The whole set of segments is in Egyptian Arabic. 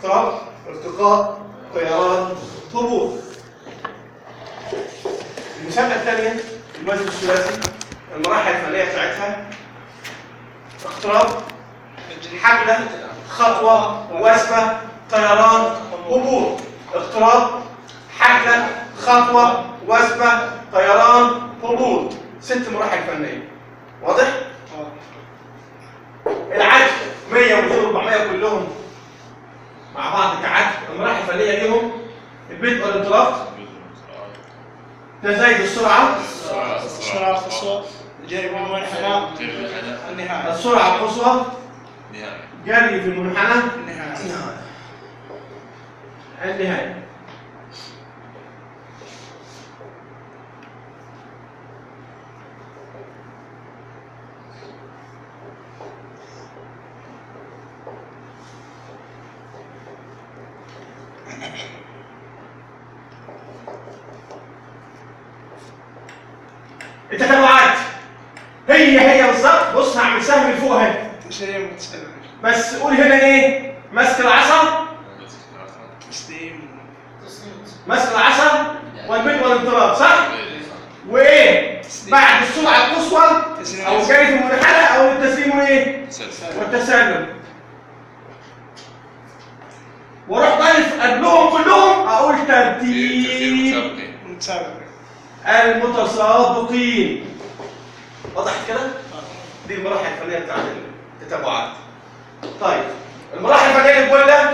اضطراب ارتقاء طيران هبوط المسابقة الثانية الوزن الثلاثي المراحل الفنية بتاعتها اقتراب حملة خطوة وثبة طيران هبوط اقتراب حملة خطوة وثبة طيران هبوط ست مراحل فنية واضح؟ العدد 100 و 400 كلهم مع بعض كعدد المراحل الفنية ليهم البدء والانطلاق تزايد السرعة السرعة القصوى جري بالمنحنى النهاية السرعة القصوى جري في المنحنى النهاية النهاية التتابعات هي هي بالظبط بص هعمل سهم لفوق اهي تسليم متسلم بس قول هنا ايه ماسك العصا تسليم ماسك العصا والبدء والانطلاق صح؟ وايه؟ بعد السرعه القصوى او جري في المنحنى او التسليم وايه؟ والتسلم واروح ضايف قبلهم كلهم اقول ترتيب متسابق المتسابقين وضحت كده؟ دي المراحل الفنيه بتاعت التتابعات طيب المراحل الفنيه للجله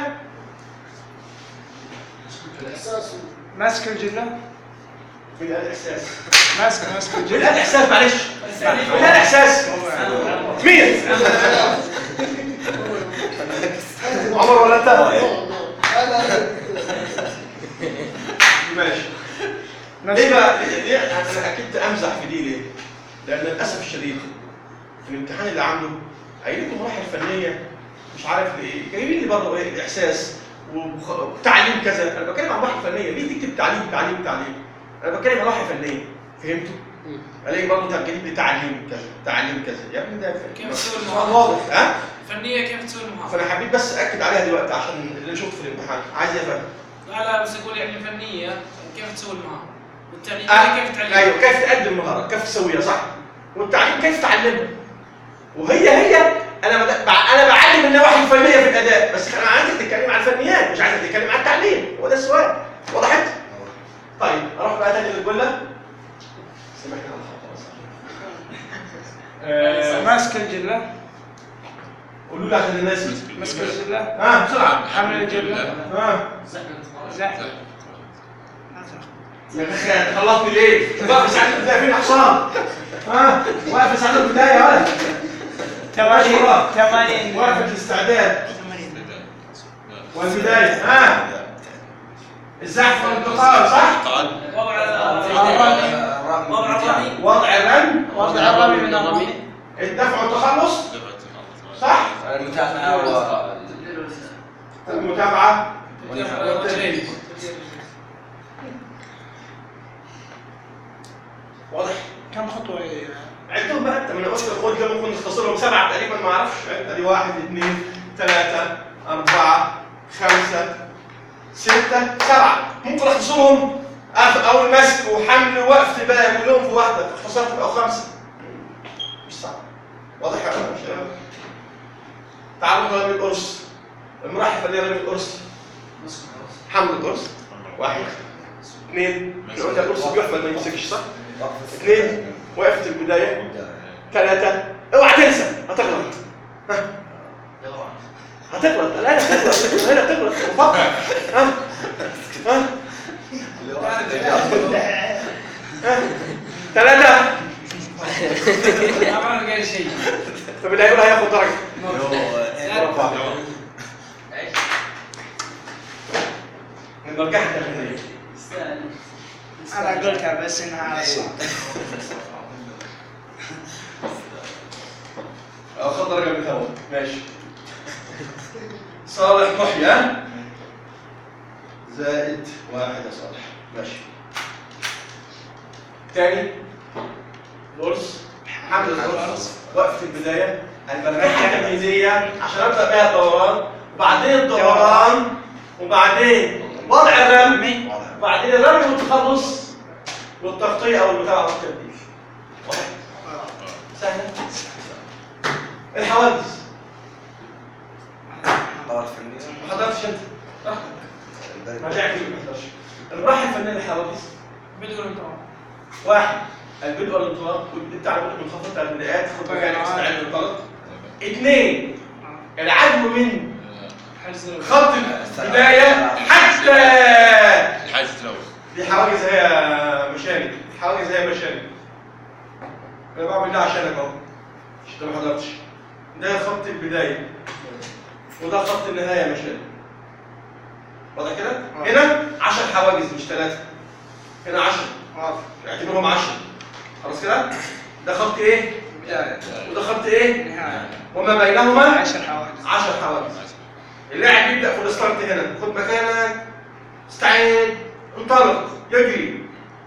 ماسك الجلة من الاحساس ماسك ماسك من الجلة الاحساس معلش من الاحساس مين؟ عمر ولا انت؟ ماشي ليه بقى؟ ليه انا اكيد امزح في دي ليه؟ لان للاسف الشديد في الامتحان اللي عامله قايل لكم مراحل فنيه مش عارف ليه جايبين لي بره ايه الاحساس وخ- وتعليم كذا انا بتكلم عن مراحل فنيه ليه تكتب تعليم تعليم تعليم؟ انا بتكلم عن مراحل فنيه فهمتوا؟ الاقي برضه تجريب لي تعليم كذا تعليم كذا يا ابني ده كيف تسوي سؤال المحاضرة؟ واضح ها؟ فنيه كيف تسوي المحاضره؟ فانا حبيت بس اكد عليها دلوقتي عشان اللي شفته في الامتحان عايز افهم لا لا بس اقول يعني فنيه كيف تسوي المحاضره؟ والتعليم آه، كيف تعلم؟ ايوه كيف تقدم مهاره كيف تسويها صح والتعليم كيف تعلمها وهي هي انا بد... بع- انا بعلم النواحي الفنيه في الاداء بس انا عايزك تتكلم عن الفنيات مش عايزك تتكلم عن التعليم هو ده السؤال وضحت طيب اروح بقى تاني للجله سامحني على الخطا بس ماسك الجلة قولوا لي عشان الناس ماسك الجلة ها بسرعه حمل الجلة ها زحف يا اخي خلصني ليه؟ واقف ساعه البدايه فين حصان؟ ها واقف ساعه البدايه يا ولد ثمانين واقف ثمانين الاستعداد ثمانين والبداية ها الزحف والانتقال صح؟ وضع الرمي وضع الرمي وضع الرمي وضع الرمي من الرمي الدفع والتخلص صح؟ المتابعة و المتابعة والتدريب. واضح؟ كم خطوة هي؟ عدهم بقى انت من قلت خد ده ممكن نختصرهم سبعة تقريبا ما اعرفش عد ادي واحد اثنين ثلاثة أربعة خمسة ستة سبعة ممكن اختصرهم أخ- أول مسك وحمل وقف بقى كلهم في واحدة اختصرت بقى خمسة مش صعب واضح يا شباب؟ مش كده؟ تعالوا رمي القرص المراحل الفنية رمي القرص حمل القرص واحد اثنين احنا قلنا القرص بيحمل ما يمسكش صح؟ اثنين وقفت البداية ثلاثة اوعى تنسى هتغلط ها هتغلط لا لا هتغلط لا لا هتغلط فكر ها ها ها ثلاثة ما بعمل غير شيء طب اللي هيقول هياخد درجة برافو عليك نرجعها تاني أنا قلتها بس إنها على الصوت اخد درجة بالهواء ماشي صالح محيي ها زائد واحد يا صالح ماشي تاني القرص حمل القرص وقفة البداية المرجحة التمهيدية عشان ابدا بيها الدوران وبعدين الدوران وبعدين وضع الرمي وبعدين الرمي والتخلص والتغطيه او المتابعه والتبديل واضح؟ سهله الحوادث طور فنية ما حضرتش انت راجعك اللي ما حضرش المراحل الفنيه للحوادث بدون انتظار واحد البدء والانطلاق والبدء بتاع البدء منخفض بتاع البدايات خد مكانك استعد للانطلاق اثنين العدو من حجز الوقت. خط البدايه حتى الحاجة الأول دي حواجز هي مشاني حواجز هي مشاني انا بعمل ده عشانك اهو مش انت ما حضرتش ده خط البدايه وده خط النهايه مشاني واضح كده؟ هنا 10 حواجز مش ثلاثه هنا 10 واضح اعتبرهم 10 خلاص كده؟ ده خط ايه؟ بداية وده خط ايه؟ نهاية وما بينهما عشر حوادث 10 حواجز اللاعب يبدا في الستارت هنا خد مكانك استعد انطلق يجري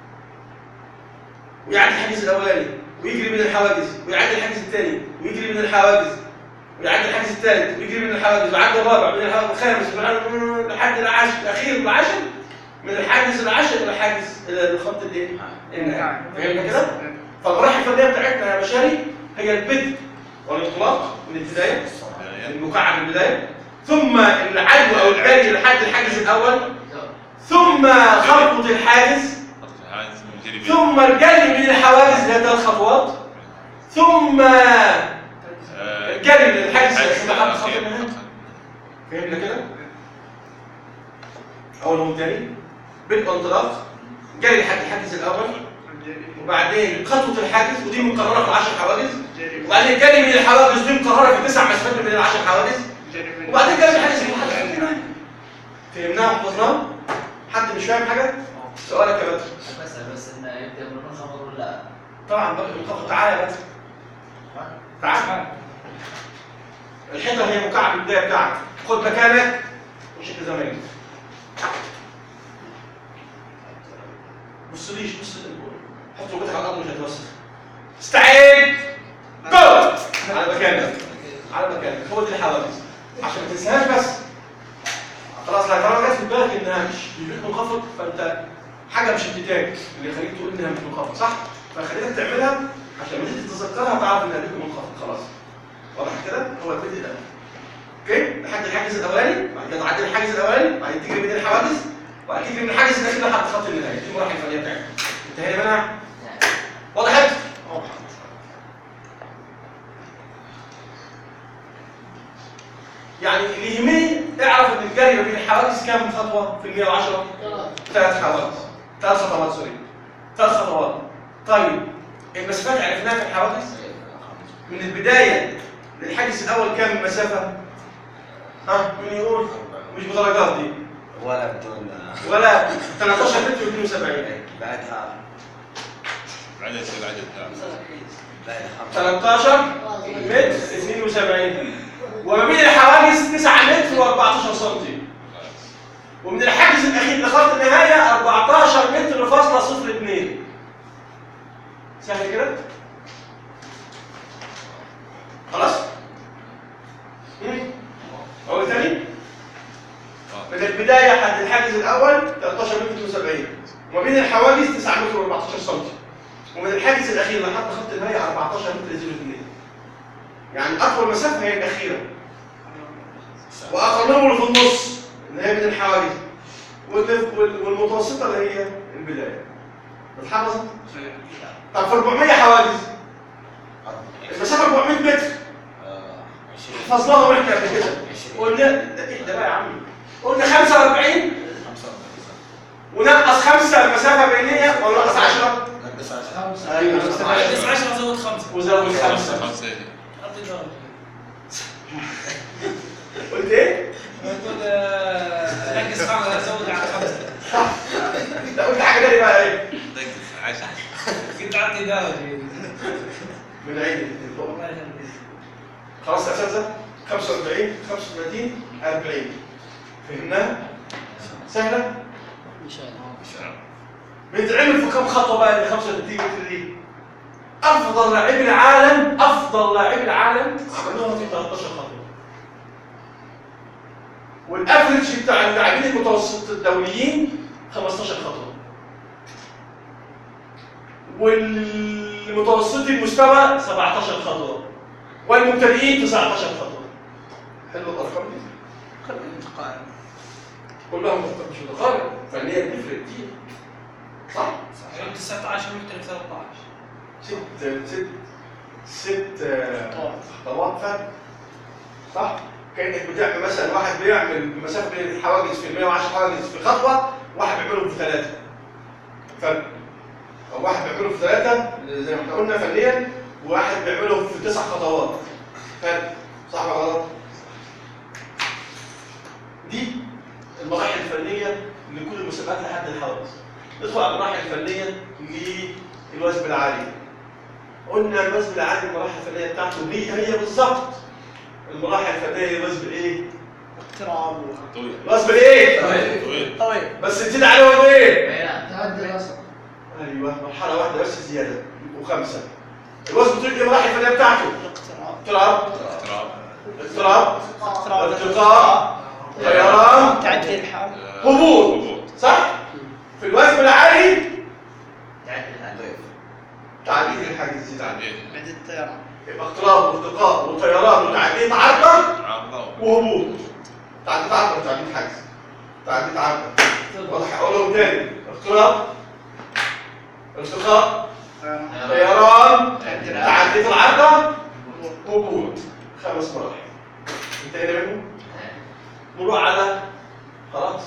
ويعدي الحاجز الاولاني ويجري من الحواجز ويعدي الحاجز الثاني ويجري من الحواجز ويعدي الحاجز الثالث ويجري من الحواجز ويعدي الرابع من الحواجز الخامس ويعدي لحد العاشر الاخير العاشر من الحاجز العاشر الى الحاجز الى الخط الايه؟ النهائي فهمنا كده؟ فالمراحل الفنيه بتاعتنا يا بشري هي البدء والانطلاق من البدايه المكعب البدايه ثم العدو او الجري لحد الحاجز الاول ثم خرقة الحاجز ثم الجري من الحواجز اللي هي ثلاث خطوات ثم الجري من الحاجز اللي لحد خط النهايه فهمنا كده؟ اول تاني بدء انطلاق جري لحد الحاجز الاول وبعدين خطوة الحاجز ودي مكررة في 10 حواجز وبعدين جري من الحواجز دي مكررة في تسع مسافات من العشر حواجز وبعدين جري من الحاجز في الحاجز الثانية. فهمناها وحفظناها؟ حد مش فاهم حاجة؟ سؤالك يا بدر بس بس انه يبدا من منخفض ولا طبعا بدر منخفض تعالى يا بدر تعالى الحيطة هي مكعب البداية بتاعك خد مكانك وشكل زمايلك بصليش بص حط ركبتك على الارض مش هتوسخ استعد جو على مكانك على مكانك هو دي الحواجز عشان ما تنساهاش بس خلاص لا طالما جت في بالك انها مش مش منخفض فانت حاجه مش ابتدائي اللي يخليك تقول انها مش منخفض صح؟ فخليتك تعملها عشان لما تيجي تتذكرها تعرف انها دي منخفض خلاص واضح كده؟ هو البدء ده اوكي لحد الحاجز الاولاني بعد كده تعدي الحاجز الاولاني بعدين تجري بين الحواجز وبعد تجري من الحاجز الاخير لحد خط النهايه دي المراحل الفنيه بتاعتك انتهينا منها وضحت؟ يعني اللي يهمني اعرف ان الجري ما بين الحواجز كام خطوه في ال 110 ثلاث حواجز ثلاث خطوات سوري ثلاث خطوات طيب المسافات عرفناها في الحواجز من البدايه للحاجز الاول كام المسافه؟ ها مين يقول؟ مش بدرجات دي ولا بدون ولا 13 متر و72 بعدها العدد العدد بعد خمسة 13 متر 72 وما بين الحواجز 9 متر و14 سم ومن الحاجز الاخير لخط النهايه 14 متر فاصلة صفر 2 سهل كده؟ خلاص؟ مم؟ اقول تاني؟ من البدايه لحد الحاجز الاول 13 متر و70 وما بين الحواجز 9 متر و14 سم ومن الحاجز الاخير لحد خط النهايه 14 متر 02 يعني اطول مسافه هي الاخيره واقلهم اللي في النص اللي هي من الحواجز واللي- وال- والمتوسطه اللي هي البدايه اتحفظت؟ طب في 400 حواجز المسافه 400 متر عشرين حفظناها واحنا قبل كده قلنا ده ايه ده بقى يا عمي قلنا 45 خمسة وخمسة ونقص 5 المسافه بينيه ونقص 10 نقص عشرة ايوه نقص بس 10 10 زود 5 وزود خمسة 5 خمسة اعطي درجه قلت ايه؟ يقول آه، نقص 5 زود على 5 انت قلت حاجه تانية بقى ايه؟ دقق عشرة قلت اعطي درجه من عيني الله يخليك خلاص يا اساتذه 45 35 40 فهمناها؟ سهله؟ ان شاء الله بيتعمل في كم خطوه بقى ال 35 متر دي؟ افضل لاعبي العالم افضل لاعبي العالم عملوها في 13 خطوه والافرج بتاع اللاعبين المتوسط الدوليين 15 خطوه والمتوسطي المستوى 17 خطوه والمبتدئين 19 خطوه حلو الارقام دي خلينا نتقارن كلها مش متقارب فنيا بتفرق كتير صح؟ يعني 19 مختلف 13 ست ست ست آه، خطوات فرق صح؟ كانك بتعمل مثلا واحد بيعمل مسافه بين الحواجز في 110 حواجز في خطوه واحد بيعملهم في ثلاثه فرق او واحد بيعمله في ثلاثه زي ما احنا قلنا فنيا وواحد بيعمله في تسع خطوات فرق صح ولا غلط؟ دي المراحل الفنيه لكل المسابقات لحد الحواجز ندخل على المراحل الفنيه للوثب العالي قلنا الوثب العالي المراحل الفنيه بتاعته هي هي بالظبط المراحل الفنيه للوثب الايه؟ اقتراب طويل الوثب الايه؟ طويل طيب بس تزيد عليهم ايه؟ بيانات تعدي الأصل ايوه مرحله واحده بس زياده يبقوا خمسه الوثب بتقول ايه المراحل الفنيه بتاعته؟ الاقتراب اضطراب اضطراب اضطراب اقتراب ارتقاء طيران تعدي الحال هبوط هبوط صح؟ في الوثب العالي تعدي الحال تعديل الحاجز زياده تعديل بعد الطيران يبقى اضطراب وارتقاء وطيران وتعديل عرضه عرضة وهبوط تعديل عرضه وتعديل حجز تعديل عرضه واضح اقولهم تاني اضطراب ارتقاء طيران تعدي تعديل العرضه هبوط خمس مراحل انتهينا منهم نروح على خلاص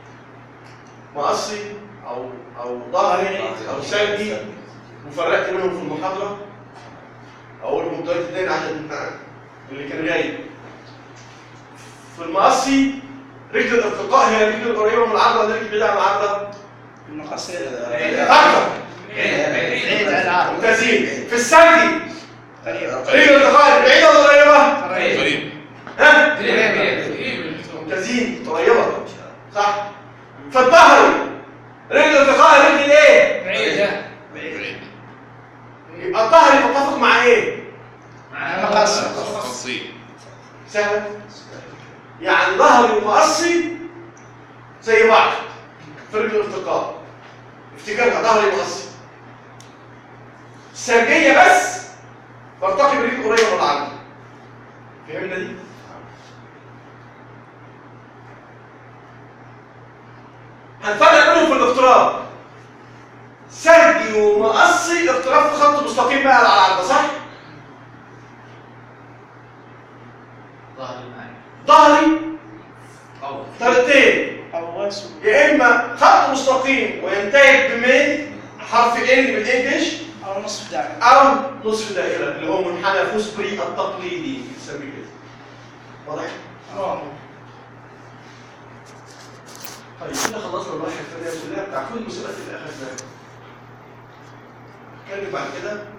مقصي او او ظهري او سلبي وفرقت منهم في المحاضره اقولهم دلوقتي تاني عشان اللي كان غايب في المقصي رجل الارتقاء هي الرجل القريبه من العضله ولا الرجل بعيده عن العضله؟ المقصير اكتر بعيد عن العقل ممتازين في السلبي قريب رجل الارتقاء بعيده ولا قريبه؟ قريب قريب ها؟ قريب ممتازين قريبه صح في الظهر رجل الارتقاء رجل ايه؟ بعيدة بعيد يبقى الظهر يتفق مع ايه؟ مع مقص تفصيل سهل يعني ظهري ومقصي زي بعض في رجل الارتقاء افتكرها ظهري ومقصي السرجية بس برتقي برجل قريبة من العرض فهمنا دي؟ هنفرق بينهم في الاقتراب سرجي ومقصي اقتراب في خط مستقيم بقى على العرض صح؟ ظهر معي ظهري أو طريقتين او واسو يا اما خط مستقيم وينتهي بمين حرف ال بالانجلش او نصف دائرة او نصف دائره اللي هو منحنى فوسبري التقليدي بنسميه كده واضح؟ طيب كده خلصنا المراحل الفنيه الكليه بتاع كل المسابقات اللي اخذناها نتكلم بعد كده